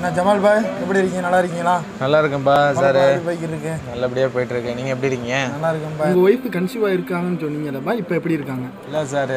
என்ன ஜமால் பாய் எப்படி இருக்கீங்க நல்லா இருக்கீங்களா நல்லா இருக்கேன்ப்பா சார் பைக் இருக்கு நல்லபடியாக போயிட்டு இருக்கு நீங்கள் எப்படி இருக்கீங்க நல்லா இருக்கேன் பாய் உங்கள் ஒய்ஃப் கன்சீவாக இருக்காங்கன்னு சொன்னீங்க பாய் இப்போ எப்படி இருக்காங்க இல்லை சார்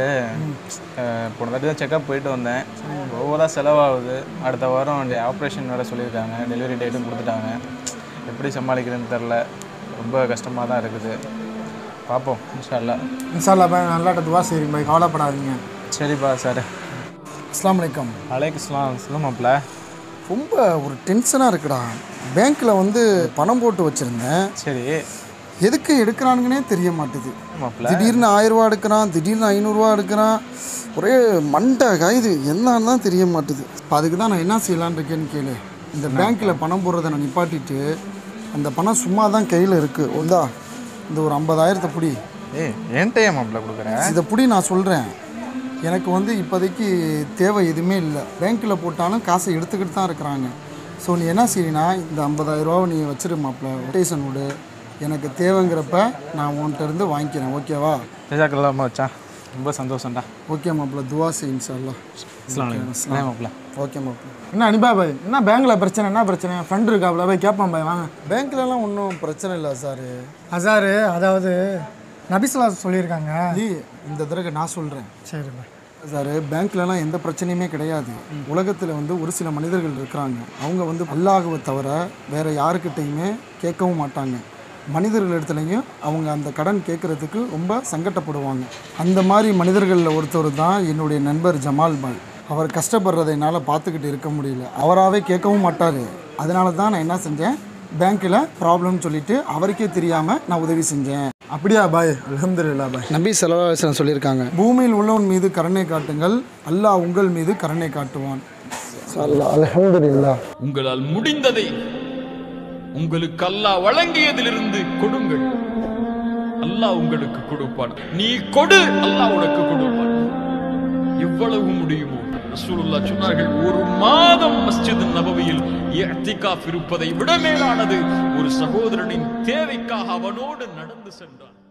போன தடவை தான் செக்கப் போயிட்டு வந்தேன் ஓவராக செலவாகுது அடுத்த வாரம் ஆப்ரேஷன் வேறு சொல்லியிருக்காங்க டெலிவரி டேட்டும் கொடுத்துட்டாங்க எப்படி சமாளிக்கிறதுன்னு தெரில ரொம்ப கஷ்டமாக தான் இருக்குது பார்ப்போம் இன்ஷா அல்லாஹ் இன்ஷால்லா பாய் நல்லாட்ட துவா சரி பாய் கவலைப்படாதீங்க சரிப்பா சார் அஸ்லாம் வலைக்கம் அலைக்குஸ்லாம் சொல்லுமாப்ல ரொம்ப ஒரு டென்ஷனாக இருக்குடா பேங்க்கில் வந்து பணம் போட்டு வச்சுருந்தேன் சரி எதுக்கு எடுக்கிறானுங்கன்னே தெரிய மாட்டுது மாப்ள திடீர்னு ஆயிரரூவா எடுக்கிறான் திடீர்னு ஐநூறுரூவா எடுக்கிறான் ஒரே மண்டை காயுது என்னன்னு தான் தெரிய மாட்டுது இப்போ அதுக்கு தான் நான் என்ன செய்யலான்னு இருக்கேன்னு கேளு இந்த பேங்க்கில் பணம் போடுறதை நான் நிப்பாட்டிட்டு அந்த பணம் சும்மா தான் கையில் இருக்குது ஒந்தா இந்த ஒரு ஐம்பதாயிரத்தை புடி ஏய் என்கிட்ட ஏன் மாப்ள கொடுக்குறேன் இதை புடி நான் சொல்கிறேன் எனக்கு வந்து இப்போதைக்கு தேவை எதுவுமே இல்லை பேங்க்கில் போட்டாலும் காசை எடுத்துக்கிட்டு தான் இருக்கிறாங்க ஸோ நீ என்ன செய்யனா இந்த ஐம்பதாயிரரூவா நீ வச்சிரு மாப்பிள்ள ரொட்டேஷன் விடு எனக்கு தேவைங்கிறப்ப நான் உன்கிட்ட இருந்து வாங்கிக்கிறேன் ஓகேவா ஜசாக்கல்லாமா வச்சா ரொம்ப சந்தோஷம்டா ஓகே மாப்பிள்ள துவா செய் இன்ஷால்லா அஸ்லாம் வலைக்கம் மாப்ள ஓகே மாப்பிள்ள என்ன அனிபா பாய் என்ன பேங்க்கில் பிரச்சனை என்ன பிரச்சனை ஃப்ரெண்ட் இருக்காப்புல போய் கேட்பான் பாய் வாங்க பேங்க்லலாம் ஒன்றும் பிரச்சனை இல்லை சார் அசாரு அதாவது நபிசுல்லா சொல்லியிருக்காங்க இந்த தடவை நான் சொல்கிறேன் சரி பாய் சார் பேங்க்லலாம் எந்த பிரச்சனையுமே கிடையாது உலகத்தில் வந்து ஒரு சில மனிதர்கள் இருக்கிறாங்க அவங்க வந்து அல்லாஹுவை தவிர வேற யாருக்கிட்டையுமே கேட்கவும் மாட்டாங்க மனிதர்கள் இடத்துலையும் அவங்க அந்த கடன் கேட்குறதுக்கு ரொம்ப சங்கட்டப்படுவாங்க அந்த மாதிரி மனிதர்களில் ஒருத்தர் தான் என்னுடைய நண்பர் ஜமால் பாய் அவர் கஷ்டப்படுறதை என்னால் பார்த்துக்கிட்டு இருக்க முடியல அவராகவே கேட்கவும் மாட்டார் அதனால தான் நான் என்ன செஞ்சேன் பேங்க்கில் ப்ராப்ளம்னு சொல்லிட்டு அவருக்கே தெரியாமல் நான் உதவி செஞ்சேன் அப்படியா பாய் அலமதுல்லா பாய் நபி செலவாசனம் சொல்லியிருக்காங்க பூமியில் உள்ளவன் மீது கருணை காட்டுங்கள் அல்லாஹ் உங்கள் மீது கருணை காட்டுவான் அலமதுல்லா உங்களால் முடிந்ததை உங்களுக்கு அல்லாஹ் வழங்கியதிலிருந்து கொடுங்கள் அல்லாஹ் உங்களுக்கு கொடுப்பான் நீ கொடு அல்லாஹ் உனக்கு கொடுப்பான் எவ்வளவு முடியுமோ ரசூலுல்லாஹ் சொன்னார்கள் ஒரு மாதம் மஸ்ஜித் நபவியில் இஅ்திகாஃப் இருப்பதை விட மேலானது ஒரு சகோதரனின் தேவைக்காக அவனோடு நடந்து சென்றான்